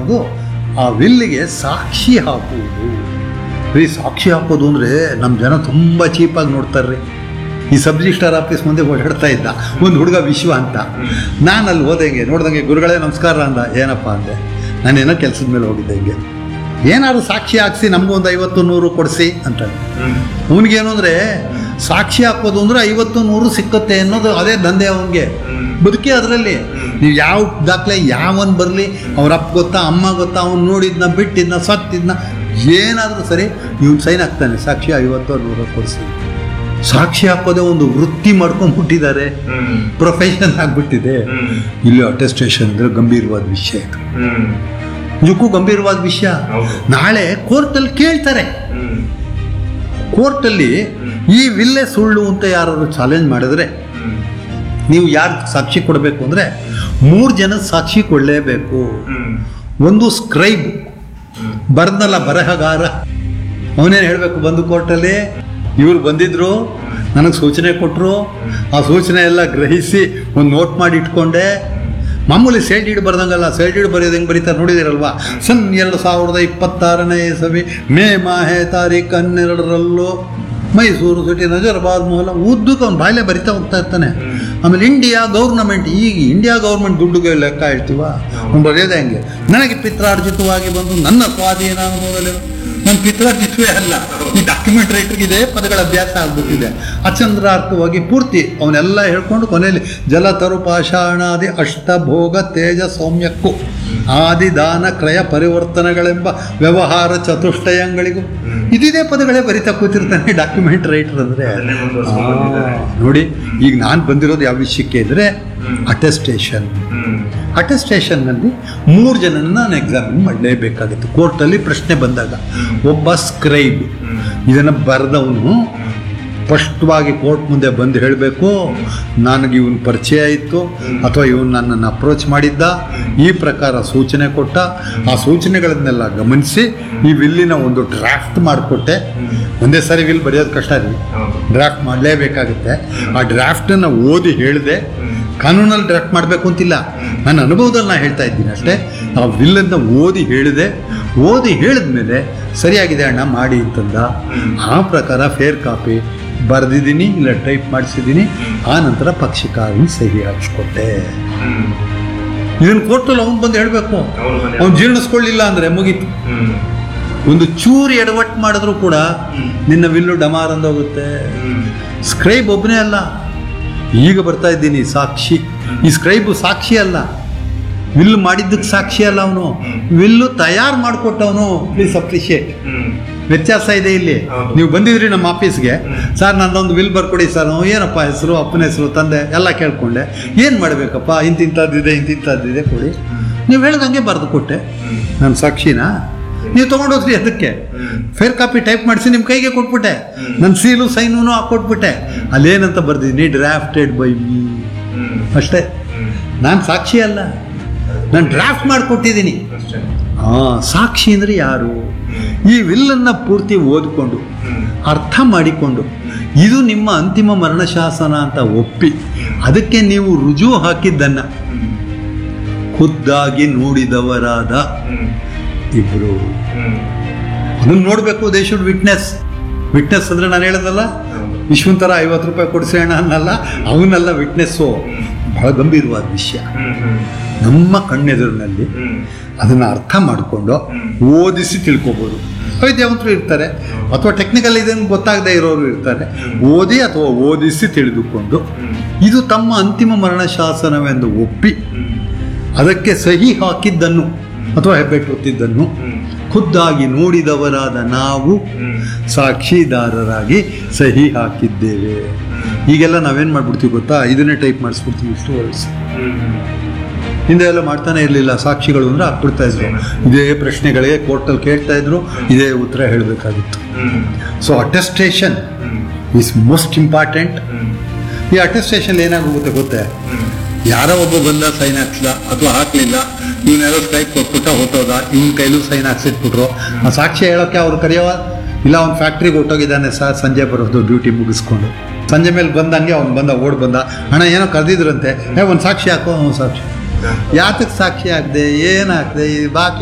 ಅನ್ನೋದು ಆ ವಿಲ್ಲಿಗೆ ಸಾಕ್ಷಿ ಹಾಕುವುದು ರೀ ಸಾಕ್ಷಿ ಹಾಕೋದು ಅಂದರೆ ನಮ್ಮ ಜನ ತುಂಬ ಚೀಪಾಗಿ ನೋಡ್ತಾರೆ ರೀ ಈ ಸಬ್ ರಿಜಿಸ್ಟ್ರಾರ್ ಆಫೀಸ್ ಮುಂದೆ ಓಡಾಡ್ತಾ ಇದ್ದ ಒಂದು ಹುಡುಗ ವಿಶ್ವ ಅಂತ ನಾನು ಅಲ್ಲಿ ಹೋದಂಗೆ ನೋಡ್ದಂಗೆ ಗುರುಗಳೇ ನಮಸ್ಕಾರ ಅಂದ ಏನಪ್ಪ ಅಂದೆ ನಾನೇನೋ ಕೆಲಸದ ಮೇಲೆ ಹೋಗಿದ್ದೆ ಹಿಂಗೆ ಏನಾದ್ರು ಸಾಕ್ಷಿ ಹಾಕ್ಸಿ ನಮಗೂ ಒಂದು ಐವತ್ತು ನೂರು ಕೊಡಿಸಿ ಅಂತಾನೆ ಅವನಿಗೇನು ಅಂದರೆ ಸಾಕ್ಷಿ ಹಾಕೋದು ಅಂದರೆ ಐವತ್ತು ನೂರು ಸಿಕ್ಕುತ್ತೆ ಅನ್ನೋದು ಅದೇ ದಂಧೆ ಅವನಿಗೆ ಬದುಕಿ ಅದರಲ್ಲಿ ನೀವು ಯಾವ ದಾಖಲೆ ಯಾವನ್ ಬರಲಿ ಅವ್ರ ಅಪ್ಪ ಗೊತ್ತಾ ಅಮ್ಮ ಗೊತ್ತಾ ಅವ್ನು ನೋಡಿದ್ನ ಬಿಟ್ಟಿದ್ನ ಸತ್ತಿದ್ನ ಏನಾದರೂ ಸರಿ ಇವ್ನು ಸೈನ್ ಹಾಕ್ತಾನೆ ಸಾಕ್ಷಿ ಐವತ್ತು ನೂರು ಕೊಡಿಸಿ ಸಾಕ್ಷಿ ಹಾಕೋದೇ ಒಂದು ವೃತ್ತಿ ಮಾಡ್ಕೊಂಡ್ಬಿಟ್ಟಿದ್ದಾರೆ ಪ್ರೊಫೆಷನ್ ಆಗಿಬಿಟ್ಟಿದೆ ಇಲ್ಲಿ ಅಟೆಸ್ಟೇಷನ್ ಅಂದರೆ ಗಂಭೀರವಾದ ವಿಷಯ ಇದು ನಿಜಕ್ಕೂ ಗಂಭೀರವಾದ ವಿಷಯ ಹೌದು. ನಾಳೆ ಕೋರ್ಟಲ್ಲಿ ಕೇಳ್ತಾರೆ ಕೋರ್ಟಲ್ಲಿ ಈ ವಿಲ್ಲೆ ಸುಳ್ಳು ಅಂತ ಯಾರಾದ್ರು ಚಾಲೆಂಜ್ ಮಾಡಿದ್ರೆ ನೀವು ಯಾರು ಸಾಕ್ಷಿ ಕೊಡಬೇಕು ಅಂದರೆ ಮೂರು ಜನ ಸಾಕ್ಷಿ ಕೊಡಲೇಬೇಕು ಒಂದು ಸ್ಕ್ರೈಬ್ ಬರ್ದಲ್ಲ ಬರಹಗಾರ ಅವನೇನು ಹೇಳಬೇಕು ಬಂದು ಕೋರ್ಟಲ್ಲಿ ಇವ್ರು ಬಂದಿದ್ರು ನನಗೆ ಸೂಚನೆ ಕೊಟ್ಟರು ಆ ಸೂಚನೆ ಎಲ್ಲ ಗ್ರಹಿಸಿ ಒಂದು ನೋಟ್ ಮಾಡಿ ಇಟ್ಕೊಂಡೆ ಮಾಮೂಲಿ ಸೈಡ್ ಇಡ್ ಬರ್ದಂಗಲ್ಲ ಸೈಡ್ ಇಡ್ ಬರೆಯೋದು ಹೆಂಗೆ ಬರೀತಾರೆ ನೋಡಿದಿರಲ್ವಾ ಸನ್ ಎರಡು ಸಾವಿರದ ಇಪ್ಪತ್ತಾರನೇ ಇಸವಿ ಮೇ ಮಾಹೆ ತಾರೀಖು ಹನ್ನೆರಡರಲ್ಲೂ ಮೈಸೂರು ಸಿಟಿ ನಜರ್ಬಾದ್ ಮೊಹಲ ಉದ್ದಕ್ಕೆ ಅವ್ನು ಬಾಯಲ್ಲೇ ಬರಿತಾ ಹೋಗ್ತಾ ಇರ್ತಾನೆ ಆಮೇಲೆ ಇಂಡಿಯಾ ಗೌರ್ನಮೆಂಟ್ ಈಗ ಇಂಡಿಯಾ ಗೌರ್ಮೆಂಟ್ ದುಡ್ಡುಗೆ ಲೆಕ್ಕ ಹೇಳ್ತೀವ ಅವ್ನು ಬರೆಯೋದೇ ಹಂಗೆ ನನಗೆ ಪಿತ್ರಾರ್ಜಿತವಾಗಿ ಬಂದು ನನ್ನ ಸ್ವಾಧೀನ ಅನುಭವದಲ್ಲಿ ನನ್ನ ಪಿತ್ರಾರ್ಜಿತವೇ ಅಲ್ಲ ಈ ಡಾಕ್ಯುಮೆಂಟ್ ರೈಟರ್ಗೆ ಇದೇ ಪದಗಳ ಅಭ್ಯಾಸ ಆಗ್ಬಿಟ್ಟಿದೆ ಅಚಂದ್ರಾರ್ಥವಾಗಿ ಪೂರ್ತಿ ಅವನ್ನೆಲ್ಲ ಹೇಳ್ಕೊಂಡು ಕೊನೆಯಲ್ಲಿ ಜಲತರು ಪಾಷಾಣಾದಿ ಅಷ್ಟಭೋಗ ತೇಜ ಸೌಮ್ಯಕ್ಕೂ ಆದಿದಾನ ಕ್ರಯ ಪರಿವರ್ತನೆಗಳೆಂಬ ವ್ಯವಹಾರ ಚತುಷ್ಟಯಗಳಿಗೂ ಇದಿದೇ ಪದಗಳೇ ಬರಿತಾ ಕೂತಿರ್ತಾನೆ ಡಾಕ್ಯುಮೆಂಟ್ ರೈಟರ್ ಅಂದರೆ ಅದನ್ನೇ ಮುಂದುವರ್ಸ್ಕೊಂಡು ಬಂದಿದ್ದಾರೆ. ನೋಡಿ ಈಗ ನಾನು ಬಂದಿರೋದು ಯಾವ ವಿಷಯಕ್ಕೆ ಇದ್ರೆ ಅಟೆಸ್ಟೇಷನ್ ಅಟೆಸ್ಟೇಷನ್ನಲ್ಲಿ ಮೂರು ಜನನ ನಾನು ಎಕ್ಸಾಮಿನ್ ಮಾಡಲೇಬೇಕಾಗಿತ್ತು ಕೋರ್ಟಲ್ಲಿ ಪ್ರಶ್ನೆ ಬಂದಾಗ ಒಬ್ಬ ಸ್ಕ್ರೈಬ್ ಇದನ್ನು ಬರೆದವನು ಸ್ಪಷ್ಟವಾಗಿ ಕೋರ್ಟ್ ಮುಂದೆ ಬಂದು ಹೇಳಬೇಕು ನನಗೆ ಇವನ್ ಪರಿಚಯ ಇತ್ತು ಅಥವಾ ಇವನು ನನ್ನನ್ನು ಅಪ್ರೋಚ್ ಮಾಡಿದ್ದ ಈ ಪ್ರಕಾರ ಸೂಚನೆ ಕೊಟ್ಟ ಆ ಸೂಚನೆಗಳನ್ನೆಲ್ಲ ಗಮನಿಸಿ ಈ ವಿಲ್ಲಿನ ಒಂದು ಡ್ರಾಫ್ಟ್ ಮಾಡಿಕೊಟ್ಟೆ ಒಂದೇ ಸಾರಿ ವಿಲ್ ಬರೆಯೋದು ಕಷ್ಟ ರೀ ಡ್ರಾಫ್ಟ್ ಮಾಡಲೇಬೇಕಾಗುತ್ತೆ ಆ ಡ್ರಾಫ್ಟನ್ನು ಓದಿ ಹೇಳಿದೆ ಕಾನೂನಲ್ಲಿ ಡ್ರಾಫ್ಟ್ ಮಾಡಬೇಕು ಅಂತಿಲ್ಲ ನನ್ನ ಅನುಭವದಲ್ಲಿ ನಾನು ಹೇಳ್ತಾ ಇದ್ದೀನಿ ಅಷ್ಟೇ ಆ ವಿಲ್ಲನ್ನು ಓದಿ ಹೇಳಿದೆ ಓದಿ ಹೇಳಿದ್ಮೇಲೆ ಸರಿಯಾಗಿದೆ ಅಣ್ಣ ಮಾಡಿ ಅಂತಂದ ಆ ಪ್ರಕಾರ ಫೇರ್ ಕಾಪಿ ಬರೆದಿದ್ದೀನಿ ಇಲ್ಲ ಟೈಪ್ ಮಾಡಿಸಿದ್ದೀನಿ ಆ ನಂತರ ಪಕ್ಷಿಕಾರನ ಸಹಿ ಹಾಕ್ಸ್ಕೊಟ್ಟೆ ಇದನ್ನು ಕೋರ್ಟಲ್ಲಿ ಅವ್ನು ಬಂದು ಹೇಳಬೇಕು ಅವ್ನು ಬಂದು ಅವ್ನು ಜೀರ್ಣಿಸ್ಕೊಳ್ಳಿಲ್ಲ ಅಂದರೆ ಮುಗೀತು ಒಂದು ಚೂರು ಎಡವಟ್ಟು ಮಾಡಿದ್ರು ಕೂಡ ನಿನ್ನ ವಿಲ್ಲು ಡಮಾರ್ ಅಂದೋಗುತ್ತೆ ಸ್ಕ್ರೈಬ್ ಒಬ್ಬನೇ ಅಲ್ಲ ಈಗ ಬರ್ತಾ ಇದ್ದೀನಿ ಸಾಕ್ಷಿ ಈ ಸ್ಕ್ರೈಬ್ ಸಾಕ್ಷಿ ಅಲ್ಲ ವಿಲ್ ಮಾಡಿದ್ದಕ್ಕೆ ಸಾಕ್ಷಿ ಅಲ್ಲ ಅವನು ವಿಲ್ಲು ತಯಾರು ಮಾಡಿಕೊಟ್ಟವನು ಪ್ಲೀಸ್ ಅಪ್ರಿಷಿಯೇಟ್ ವ್ಯತ್ಯಾಸ ಇದೆ ಇಲ್ಲಿ ಹೌದು. ನೀವು ಬಂದಿದ್ರಿ ನಮ್ಮ ಆಫೀಸ್ಗೆ ಸರ್ ನನ್ನೊಂದು ವಿಲ್ ಬರ್ಕೊಡಿ ಸರ್ ನಾವು ಏನಪ್ಪ ಹೆಸರು ಅಪ್ಪನ ಹೆಸರು ತಂದೆ ಎಲ್ಲ ಕೇಳ್ಕೊಂಡೆ ಏನು ಮಾಡಬೇಕಪ್ಪ ಇಂತಿಂಥದ್ದಿದೆ ಇಂತಿಂಥದ್ದಿದೆ ಕೊಡಿ ನೀವು ಹೇಳ್ದಂಗೆ ಬರೆದು ಕೊಟ್ಟೆ ನಾನು ಸಾಕ್ಷಿನಾ ನೀವು ತೊಗೊಂಡೋದ್ರಿ ಅದಕ್ಕೆ ಫೇರ್ ಕಾಪಿ ಟೈಪ್ ಮಾಡಿಸಿ ನಿಮ್ಮ ಕೈಗೆ ಕೊಟ್ಬಿಟ್ಟೆ ನನ್ನ ಸೀಲು ಸೈನೂ ಹಾಕ್ಕೊಟ್ಬಿಟ್ಟೆ ಅಲ್ಲೇನಂತ ಬರ್ದಿದ್ದೀನಿ ಡ್ರಾಫ್ಟೆಡ್ ಬೈ ಮೀ ಅಷ್ಟೇ ನಾನು ಸಾಕ್ಷಿ ಅಲ್ಲ ನಾನು ಡ್ರಾಫ್ಟ್ ಮಾಡಿಕೊಟ್ಟಿದ್ದೀನಿ ಅಷ್ಟೇ ಹಾಂ ಸಾಕ್ಷಿ ಅಂದರೆ ಯಾರು ಈ ವಿಲ್ಲನ್ನು ಪೂರ್ತಿ ಓದಿಕೊಂಡು ಅರ್ಥ ಮಾಡಿಕೊಂಡು ಇದು ನಿಮ್ಮ ಅಂತಿಮ ಮರಣಶಾಸನ ಅಂತ ಒಪ್ಪಿ ಅದಕ್ಕೆ ನೀವು ರುಜು ಹಾಕಿದ್ದನ್ನು ಖುದ್ದಾಗಿ ನೋಡಿದವರಾದ ಇಬ್ಬರು ಅದನ್ನು ನೋಡಬೇಕು ದೇ ಶುಡ್ ವಿಟ್ನೆಸ್ ವಿಟ್ನೆಸ್ ಅಂದರೆ ನಾನು ಹೇಳೋದಲ್ಲ ವಿಶ್ವಂತರ ಐವತ್ತು ರೂಪಾಯಿ ಕೊಡಿಸೋಣ ಅನ್ನಲ್ಲ ಅವನ್ನೆಲ್ಲ ವಿಟ್ನೆಸ್ಸು ಬಹಳ ಗಂಭೀರವಾದ ವಿಷಯ ನಮ್ಮ ಕಣ್ಣೆದುರಿನಲ್ಲಿ ಅದನ್ನು ಅರ್ಥ ಮಾಡಿಕೊಂಡು ಓದಿಸಿ ತಿಳ್ಕೊಬೋದು ವಿದ್ಯಾವಂತರು ಇರ್ತಾರೆ ಅಥವಾ ಟೆಕ್ನಿಕಲ್ ಇದೇನು ಗೊತ್ತಾಗದೇ ಇರೋರು ಇರ್ತಾರೆ ಓದಿ ಅಥವಾ ಓದಿಸಿ ತಿಳಿದುಕೊಂಡು ಇದು ತಮ್ಮ ಅಂತಿಮ ಮರಣ ಶಾಸನವೆಂದು ಒಪ್ಪಿ ಅದಕ್ಕೆ ಸಹಿ ಹಾಕಿದ್ದನ್ನು ಅಥವಾ ಹೆಬ್ಬೆಟ್ಟು ಹೊತ್ತಿದ್ದನ್ನು ಖುದ್ದಾಗಿ ನೋಡಿದವರಾದ ನಾವು ಸಾಕ್ಷಿದಾರರಾಗಿ ಸಹಿ ಹಾಕಿದ್ದೇವೆ ಈಗೆಲ್ಲ ನಾವೇನು ಮಾಡ್ಬಿಡ್ತೀವಿ ಗೊತ್ತಾ ಇದನ್ನೇ ಟೈಪ್ ಮಾಡಿಸ್ಬಿಡ್ತೀವಿ ಇಷ್ಟು ವರ್ಡ್ಸ್ ಹಿಂದೆ ಎಲ್ಲ ಮಾಡ್ತಾನೆ ಇರಲಿಲ್ಲ ಸಾಕ್ಷಿಗಳು ಅಂದ್ರೆ ಹಾಕ್ಬಿಡ್ತಾ ಇದ್ರು ಇದೇ ಪ್ರಶ್ನೆಗಳಿಗೆ ಕೋರ್ಟಲ್ಲಿ ಕೇಳ್ತಾ ಇದ್ರು ಇದೇ ಉತ್ತರ ಹೇಳಬೇಕಾಗಿತ್ತು so attestation is most important ಈ ಅಟೆಸ್ಟೇಷನ್ ಏನಾಗೋಗುತ್ತೆ ಗೊತ್ತೇ ಯಾರೋ ಒಬ್ಬ ಬಂದ ಸೈನ್ ಹಾಕ್ಸ್ದ ಅಥವಾ ಹಾಕ್ಲಿಲ್ಲ ಇವನ್ಯಾರೋ ಸ್ಟ್ರೈಕ್ ಕೊಟ್ಬಿಟ್ಟ ಹೊಟ್ಟೋದ ಇವನ್ ಕೈಲೂ ಸೈನ್ ಹಾಕ್ಸಿಟ್ಬಿಟ್ರು ಆ ಸಾಕ್ಷಿ ಹೇಳೋಕೆ ಅವ್ರು ಕರೆಯವ ಇಲ್ಲ ಅವ್ನು ಫ್ಯಾಕ್ಟ್ರಿಗೆ ಹೊಟ್ಟೋಗಿದ್ದಾನೆ ಸರ್ ಸಂಜೆ ಬರೋದು ಡ್ಯೂಟಿ ಮುಗಿಸ್ಕೊಂಡು ಸಂಜೆ ಮೇಲೆ ಬಂದಂಗೆ ಅವ್ನು ಬಂದ ಓಡ್ ಬಂದ ಅಣ್ಣ ಏನೋ ಕರೆದಿದ್ರಂತೆ ಏ ಒಂದು ಸಾಕ್ಷಿ ಹಾಕೋ ಅವ್ನು ಸಾಕ್ಷಿ ಯಾತಕ್ಕೆ ಸಾಕ್ಷಿ ಹಾಕ್ದೆ ಏನು ಹಾಕ್ದೆ ಈ ಬಾಕಿ